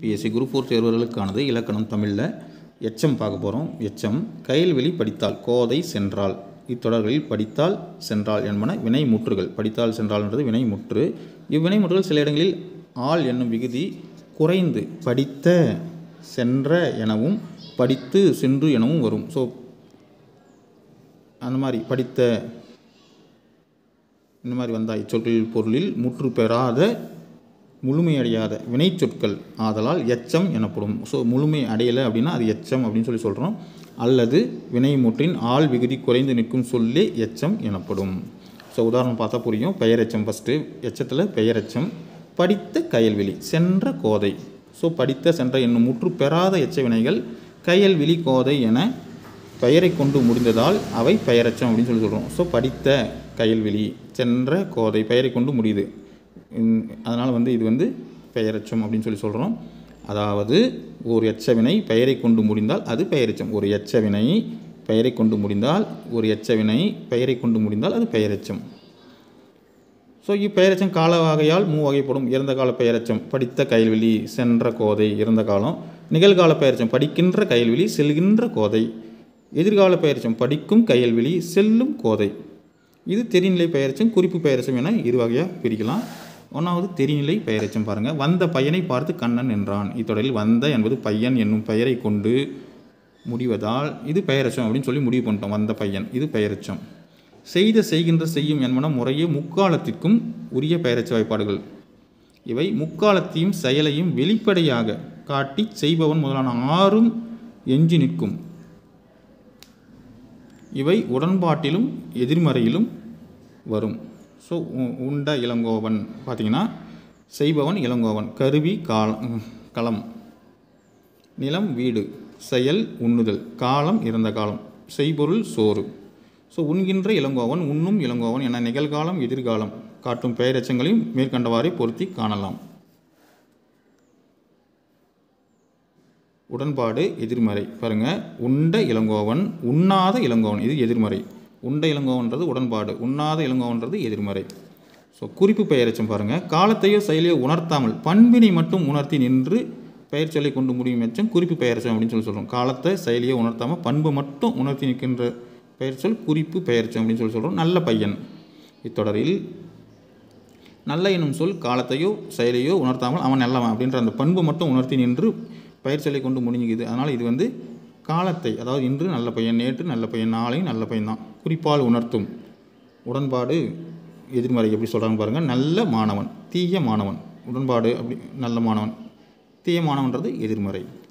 TNPSC group four தேர்வர்களுக்கானது இலக்கணம் தமிழில் எச்சம் பார்க்க போகிறோம் எச்சம் கயல்வெளி படித்தால் கோதை சென்றால் இத்தொடர்களில் படித்தால் சென்றால் என்பன வினைமுற்றுகள் படித்தால் சென்றால்ன்றது வினைமுற்று இவ்வினைமுற்றுகள் சில இடங்களில் ஆள் என்னும் விகுதி குறைந்து படித்த சென்ற எனவும் படித்து சென்று எனவும் வரும் ஸோ அந்த மாதிரி படித்த இந்த மாதிரி வந்தால் இச்சொற்களில் பொருளில் முற்று பெறாத முழுமையடையாத வினைச்சொற்கள் ஆதலால் எச்சம் எனப்படும் ஸோ முழுமை அடையலை அப்படின்னா அது எச்சம் அப்படின்னு சொல்லி சொல்கிறோம் அல்லது வினைமுற்றின் ஆள் விகுதி குறைந்து நிற்கும் சொல்லே எச்சம் எனப்படும் ஸோ உதாரணம் பார்த்தா புரியும் பெயரெச்சம் ஃபஸ்ட்டு எச்சத்தில் பெயரெச்சம் படித்த கயல்வெளி சென்ற கோதை ஸோ படித்த சென்ற என்னும் முற்று பெறாத எச்ச வினைகள் கயல்விழி கோதை என பெயரை கொண்டு முடிந்ததால் அவை பெயரச்சம் அப்படின்னு சொல்லி சொல்கிறோம் ஸோ படித்த கயல்வெளி சென்ற கோதை பெயரை கொண்டு முடியுது அதனால் வந்து இது வந்து பெயரச்சம் அப்படின்னு சொல்லி சொல்கிறோம் அதாவது ஒரு எச்சவினை பெயரை கொண்டு முடிந்தால் அது பெயரெச்சம் ஒரு எச்சவினை பெயரை கொண்டு முடிந்தால் ஒரு எச்சவினை பெயரை கொண்டு முடிந்தால் அது பெயரெச்சம் ஸோ இப்பெயரெச்சம் கால வகையால் மூ வகைப்படும் இறந்த கால பெயரெச்சம் படித்த கயல்வெளி சென்ற கோதை இறந்த காலம் நிகழ்கால பெயரெச்சம் படிக்கின்ற கயல்வெளி செல்கின்ற கோதை எதிர்கால பெயர்ச்சம் படிக்கும் கயல்வெளி செல்லும் கோதை இது தெரிநிலை பெயர்ச்சம் குறிப்பு பெயர்ச்சம் என இரு வகையாக பிரிக்கலாம் ஒன்றாவது தெரிநிலை பெயரெச்சம் பாருங்கள் வந்த பையனை பார்த்து கண்ணன் என்றான் இத்தொடரில் வந்த என்பது பையன் என்னும் பெயரை கொண்டு முடிவதால் இது பெயரச்சம் அப்படின்னு சொல்லி முடிவு பண்ணிட்டோம் வந்த பையன் இது பெயரச்சம் செய்த செய்கின்ற செய்யும் என்பன முறையே முக்காலத்திற்கும் உரிய பெயரச்ச வாய்ப்பாடுகள் இவை முக்காலத்தையும் செயலையும் வெளிப்படையாக காட்டி செய்பவன் முதலான ஆறும் எஞ்சி நிற்கும் இவை உடன்பாட்டிலும் எதிர்மறையிலும் வரும் ஸோ உண்ட இளங்கோவன் பார்த்திங்கன்னா செய்பவன் இளங்கோவன் கருவி கால களம் நிலம் வீடு செயல் உண்ணுதல் காலம் இறந்த காலம் செய்பொருள் சோறு ஸோ உண்கின்ற இளங்கோவன் உண்ணும் இளங்கோவன் என நிகழ்காலம் எதிர்காலம் காட்டும் பெயரெச்சங்களையும் மேற்கண்டவாறே பொருத்தி காணலாம் உடன்பாடு எதிர்மறை பாருங்கள் உண்ட இளங்கோவன் உண்ணாத இளங்கோவன் இது எதிர்மறை உண்ட இளங்கோவன்றது உடன்பாடு உண்ணாத இளங்கோவன்றது எதிர்மறை ஸோ குறிப்பு பெயரச்சம் பாருங்கள் காலத்தையோ செயலையோ உணர்த்தாமல் பண்பினை மட்டும் உணர்த்தி நின்று பெயர் சொல்லை கொண்டு முடியும் எச்சம் குறிப்பு பெயரச்சம் அப்படின்னு சொல்லி சொல்கிறோம் காலத்தை செயலியோ உணர்த்தாமல் பண்பு மட்டும் உணர்த்தி நிற்கின்ற பெயர் சொல் குறிப்பு பெயர்ச்சம் அப்படின்னு சொல்லி சொல்கிறோம் நல்ல பையன் இத்தொடரில் நல்ல எனும் சொல் காலத்தையோ செயலையோ உணர்த்தாமல் அவன் நல்லவன் அப்படின்ற அந்த பண்பு மட்டும் உணர்த்தி நின்று பயிர் சொல்லை கொண்டு முடிஞ்சுக்குது அதனால் இது வந்து காலத்தை அதாவது இன்று நல்ல பையன் நேற்று நல்ல பையன் நாளையும் நல்ல பையன் தான் குறிப்பால் உணர்த்தும் உடன்பாடு எதிர்மறை எப்படி சொல்கிறாங்க பாருங்கள் நல்ல மாணவன் தீய மாணவன் உடன்பாடு அப்படி நல்ல மாணவன் தீய மாணவன்றது எதிர்மறை